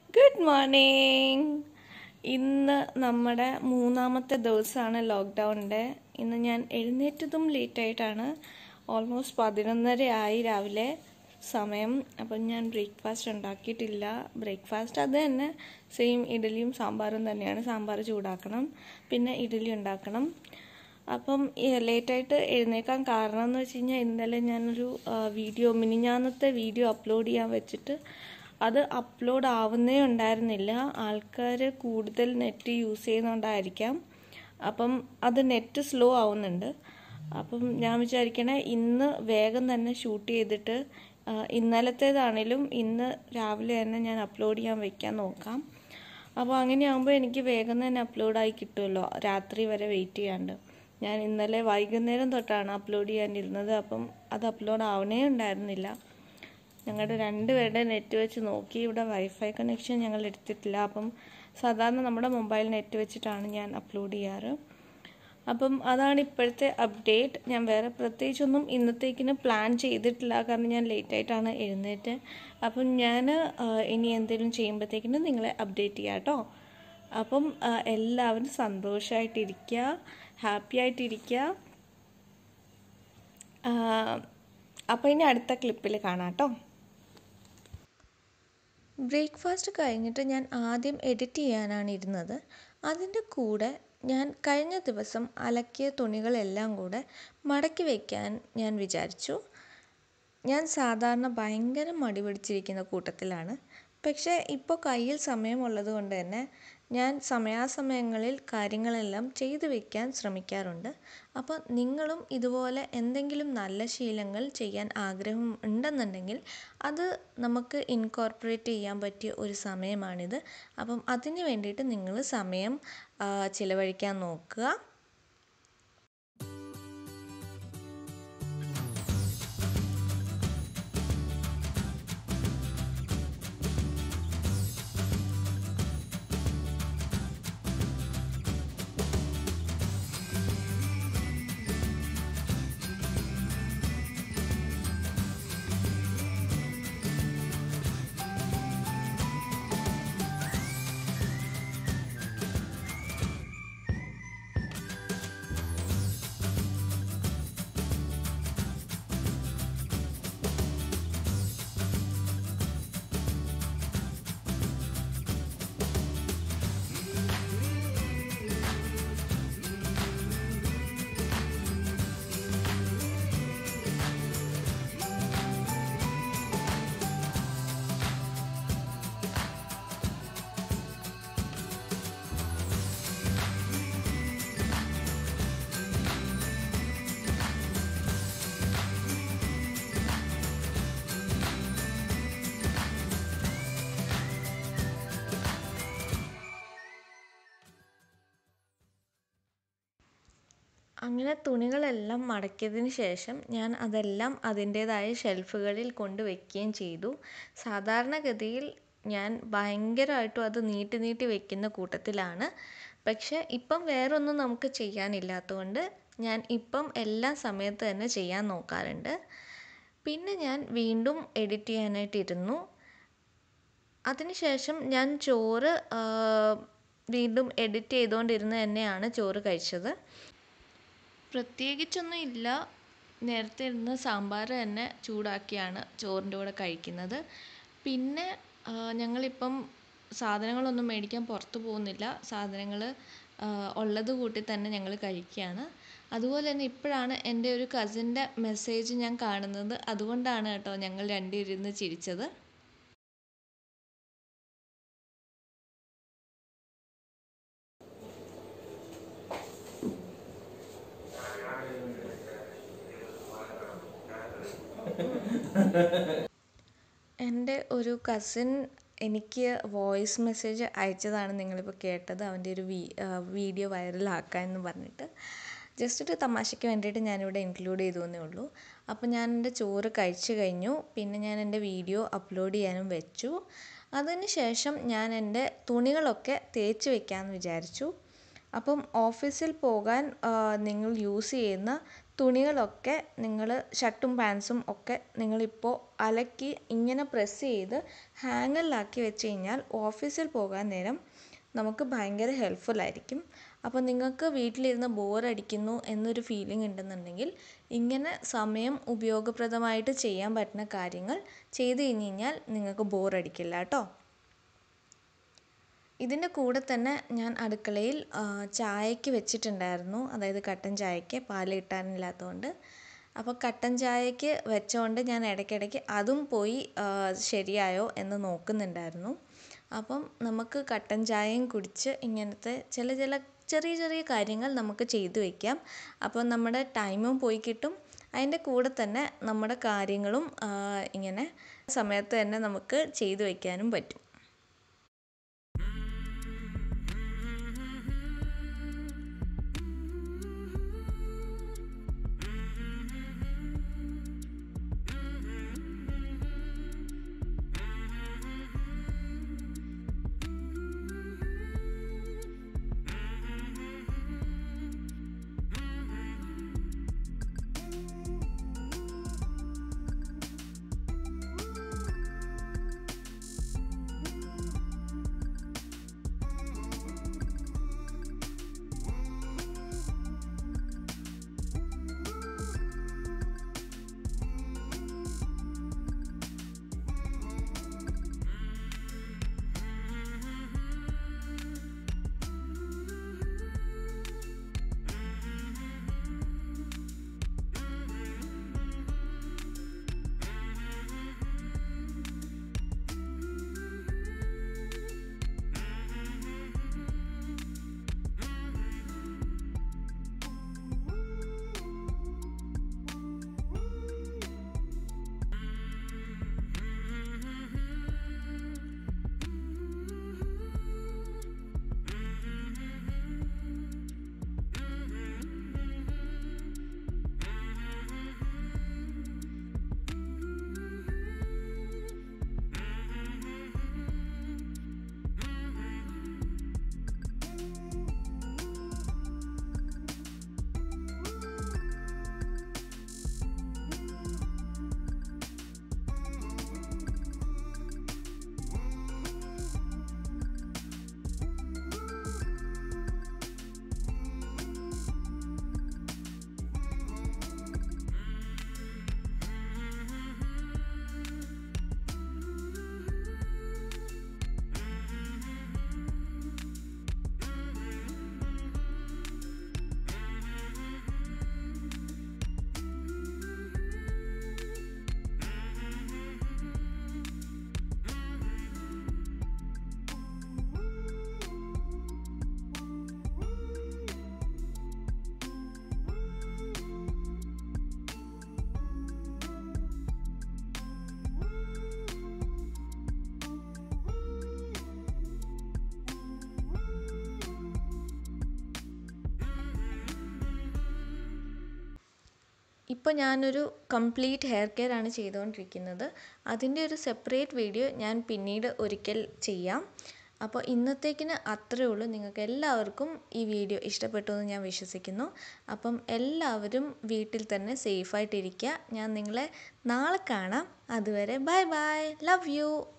good morning ഇന്ന് നമ്മുടെ മൂന്നാമത്തെ ദിവസമാണ് ലോക്ക്ഡൗണിൻ്റെ ഇന്ന് ഞാൻ എഴുന്നേറ്റതും ലേറ്റായിട്ടാണ് ഓൾമോസ്റ്റ് പതിനൊന്നര ആയി രാവിലെ സമയം അപ്പം ഞാൻ ബ്രേക്ക്ഫാസ്റ്റ് ഉണ്ടാക്കിയിട്ടില്ല ബ്രേക്ക്ഫാസ്റ്റ് അത് തന്നെ സെയിം ഇഡലിയും സാമ്പാറും തന്നെയാണ് സാമ്പാർ ചൂടാക്കണം പിന്നെ ഇഡലി ഉണ്ടാക്കണം അപ്പം ലേറ്റായിട്ട് എഴുന്നേക്കാൻ കാരണം എന്ന് വെച്ച് കഴിഞ്ഞാൽ ഇന്നലെ ഞാനൊരു വീഡിയോ മിനിഞ്ഞാന്നത്തെ വീഡിയോ അപ്ലോഡ് ചെയ്യാൻ വെച്ചിട്ട് അത് അപ്ലോഡ് ആവുന്നേ ഉണ്ടായിരുന്നില്ല ആൾക്കാർ കൂടുതൽ നെറ്റ് യൂസ് ചെയ്യുന്നതുകൊണ്ടായിരിക്കാം അപ്പം അത് നെറ്റ് സ്ലോ ആവുന്നുണ്ട് അപ്പം ഞാൻ വിചാരിക്കണേ ഇന്ന് വേഗം തന്നെ ഷൂട്ട് ചെയ്തിട്ട് ഇന്നലത്തേതാണേലും ഇന്ന് രാവിലെ തന്നെ ഞാൻ അപ്ലോഡ് ചെയ്യാൻ വെക്കാൻ നോക്കാം അപ്പോൾ അങ്ങനെയാകുമ്പോൾ എനിക്ക് വേഗം തന്നെ അപ്ലോഡായി കിട്ടുമല്ലോ രാത്രി വരെ വെയിറ്റ് ചെയ്യാണ്ട് ഞാൻ ഇന്നലെ വൈകുന്നേരം തൊട്ടാണ് അപ്ലോഡ് ചെയ്യാനിരുന്നത് അപ്പം അത് അപ്ലോഡ് ആവണേ ഉണ്ടായിരുന്നില്ല ഞങ്ങളുടെ രണ്ടുപേരുടെ നെറ്റ് വെച്ച് നോക്കി ഇവിടെ വൈഫൈ കണക്ഷൻ ഞങ്ങൾ എടുത്തിട്ടില്ല അപ്പം സാധാരണ നമ്മുടെ മൊബൈൽ നെറ്റ് വെച്ചിട്ടാണ് ഞാൻ അപ്ലോഡ് ചെയ്യാറ് അപ്പം അതാണ് ഇപ്പോഴത്തെ അപ്ഡേറ്റ് ഞാൻ വേറെ പ്രത്യേകിച്ചൊന്നും ഇന്നത്തേക്കിന് പ്ലാൻ ചെയ്തിട്ടില്ല കാരണം ഞാൻ ലേറ്റായിട്ടാണ് എഴുന്നേറ്റ് അപ്പം ഞാൻ ഇനി എന്തെങ്കിലും ചെയ്യുമ്പോഴത്തേക്കിന് നിങ്ങളെ അപ്ഡേറ്റ് ചെയ്യാം കേട്ടോ അപ്പം എല്ലാവരും സന്തോഷമായിട്ടിരിക്കുക ഹാപ്പി ആയിട്ടിരിക്കുക അപ്പോൾ ഇനി അടുത്ത ക്ലിപ്പിൽ കാണാം കേട്ടോ ബ്രേക്ക്ഫാസ്റ്റ് കഴിഞ്ഞിട്ട് ഞാൻ ആദ്യം എഡിറ്റ് ചെയ്യാനാണ് ഇരുന്നത് അതിൻ്റെ കൂടെ ഞാൻ കഴിഞ്ഞ ദിവസം അലക്കിയ തുണികളെല്ലാം കൂടെ മടക്കി വയ്ക്കാൻ ഞാൻ വിചാരിച്ചു ഞാൻ സാധാരണ ഭയങ്കര മടി പിടിച്ചിരിക്കുന്ന കൂട്ടത്തിലാണ് പക്ഷേ ഇപ്പോൾ കയ്യിൽ സമയമുള്ളത് കൊണ്ട് തന്നെ ഞാൻ സമയാസമയങ്ങളിൽ കാര്യങ്ങളെല്ലാം ചെയ്തു വയ്ക്കാൻ ശ്രമിക്കാറുണ്ട് അപ്പോൾ നിങ്ങളും ഇതുപോലെ എന്തെങ്കിലും നല്ല ശീലങ്ങൾ ചെയ്യാൻ ആഗ്രഹം ഉണ്ടെന്നുണ്ടെങ്കിൽ അത് നമുക്ക് ഇൻകോർപ്പറേറ്റ് ചെയ്യാൻ പറ്റിയ ഒരു സമയമാണിത് അപ്പം അതിന് വേണ്ടിയിട്ട് നിങ്ങൾ സമയം ചിലവഴിക്കാൻ നോക്കുക അങ്ങനെ തുണികളെല്ലാം മടക്കിയതിന് ശേഷം ഞാൻ അതെല്ലാം അതിൻ്റേതായ ഷെൽഫുകളിൽ കൊണ്ട് വയ്ക്കുകയും ചെയ്തു സാധാരണഗതിയിൽ ഞാൻ ഭയങ്കരമായിട്ടും അത് നീട്ടി നീട്ടി വെക്കുന്ന കൂട്ടത്തിലാണ് പക്ഷേ ഇപ്പം വേറൊന്നും നമുക്ക് ചെയ്യാനില്ലാത്തതുകൊണ്ട് ഞാൻ ഇപ്പം എല്ലാ സമയത്ത് തന്നെ ചെയ്യാൻ നോക്കാറുണ്ട് പിന്നെ ഞാൻ വീണ്ടും എഡിറ്റ് ചെയ്യാനായിട്ട് ഇരുന്നു അതിനുശേഷം ഞാൻ ചോറ് വീണ്ടും എഡിറ്റ് ചെയ്തുകൊണ്ടിരുന്ന് തന്നെയാണ് ചോറ് കഴിച്ചത് പ്രത്യേകിച്ചൊന്നും ഇല്ല നേരത്തെ ഇരുന്ന സാമ്പാർ തന്നെ ചൂടാക്കിയാണ് ചോറിൻ്റെ കൂടെ കഴിക്കുന്നത് പിന്നെ ഞങ്ങളിപ്പം സാധനങ്ങളൊന്നും മേടിക്കാൻ പുറത്ത് പോകുന്നില്ല സാധനങ്ങൾ ഉള്ളത് കൂട്ടി തന്നെ ഞങ്ങൾ കഴിക്കുകയാണ് അതുപോലെ തന്നെ ഇപ്പോഴാണ് എൻ്റെ ഒരു കസിൻ്റെ മെസ്സേജ് ഞാൻ കാണുന്നത് അതുകൊണ്ടാണ് കേട്ടോ ഞങ്ങൾ രണ്ടുപേരും ഇരുന്ന് ചിരിച്ചത് എൻ്റെ ഒരു കസിൻ എനിക്ക് വോയിസ് മെസ്സേജ് അയച്ചതാണ് നിങ്ങളിപ്പോൾ കേട്ടത് അവൻ്റെ ഒരു വീഡിയോ വൈറലാക്കാൻ എന്ന് പറഞ്ഞിട്ട് ജസ്റ്റ് ഒരു തമാശയ്ക്ക് വേണ്ടിയിട്ട് ഞാനിവിടെ ഇൻക്ലൂഡ് ചെയ്തു എന്നേ ഉള്ളൂ അപ്പോൾ ഞാൻ എൻ്റെ ചോറ് കഴിച്ചു കഴിഞ്ഞു പിന്നെ ഞാൻ എൻ്റെ വീഡിയോ അപ്ലോഡ് ചെയ്യാനും വെച്ചു അതിന് ശേഷം ഞാൻ എൻ്റെ തുണികളൊക്കെ തേച്ച് വെക്കാമെന്ന് വിചാരിച്ചു അപ്പം ഓഫീസിൽ പോകാൻ നിങ്ങൾ യൂസ് ചെയ്യുന്ന തുണികളൊക്കെ നിങ്ങൾ ഷർട്ടും പാൻസും ഒക്കെ നിങ്ങളിപ്പോൾ അലക്കി ഇങ്ങനെ പ്രസ് ചെയ്ത് ഹാങ്ങറിലാക്കി വെച്ച് കഴിഞ്ഞാൽ ഓഫീസിൽ പോകാൻ നേരം നമുക്ക് ഭയങ്കര ഹെൽപ്ഫുൾ ആയിരിക്കും അപ്പോൾ നിങ്ങൾക്ക് വീട്ടിലിരുന്ന് ബോറടിക്കുന്നു എന്നൊരു ഫീലിംഗ് ഉണ്ടെന്നുണ്ടെങ്കിൽ ഇങ്ങനെ സമയം ഉപയോഗപ്രദമായിട്ട് ചെയ്യാൻ പറ്റുന്ന കാര്യങ്ങൾ ചെയ്ത് കഴിഞ്ഞ് കഴിഞ്ഞാൽ നിങ്ങൾക്ക് ബോറടിക്കില്ല കേട്ടോ ഇതിൻ്റെ കൂടെ തന്നെ ഞാൻ അടുക്കളയിൽ ചായക്ക് വെച്ചിട്ടുണ്ടായിരുന്നു അതായത് കട്ടൻ ചായക്ക് പാൽ കിട്ടാനില്ലാത്തതുകൊണ്ട് അപ്പോൾ കട്ടൻ ചായക്ക് വെച്ചുകൊണ്ട് ഞാൻ ഇടയ്ക്കിടയ്ക്ക് അതും പോയി ശരിയായോ എന്ന് നോക്കുന്നുണ്ടായിരുന്നു അപ്പം നമുക്ക് കട്ടൻ ചായയും കുടിച്ച് ഇങ്ങനത്തെ ചില ചില ചെറിയ ചെറിയ കാര്യങ്ങൾ നമുക്ക് ചെയ്തു വയ്ക്കാം അപ്പം നമ്മുടെ ടൈമും പോയി കിട്ടും അതിൻ്റെ കൂടെ തന്നെ നമ്മുടെ കാര്യങ്ങളും ഇങ്ങനെ സമയത്ത് തന്നെ നമുക്ക് ചെയ്തു വയ്ക്കാനും പറ്റും ഇപ്പോൾ ഞാനൊരു കംപ്ലീറ്റ് ഹെയർ കെയർ ആണ് ചെയ്തുകൊണ്ടിരിക്കുന്നത് അതിൻ്റെ ഒരു സെപ്പറേറ്റ് വീഡിയോ ഞാൻ പിന്നീട് ഒരിക്കൽ ചെയ്യാം അപ്പോൾ ഇന്നത്തേക്കിന് അത്രയേ ഉള്ളൂ നിങ്ങൾക്ക് എല്ലാവർക്കും ഈ വീഡിയോ ഇഷ്ടപ്പെട്ടു എന്ന് ഞാൻ വിശ്വസിക്കുന്നു അപ്പം എല്ലാവരും വീട്ടിൽ തന്നെ സേഫായിട്ടിരിക്കുക ഞാൻ നിങ്ങളെ നാളെ കാണാം അതുവരെ ബൈ ബൈ ലവ് യു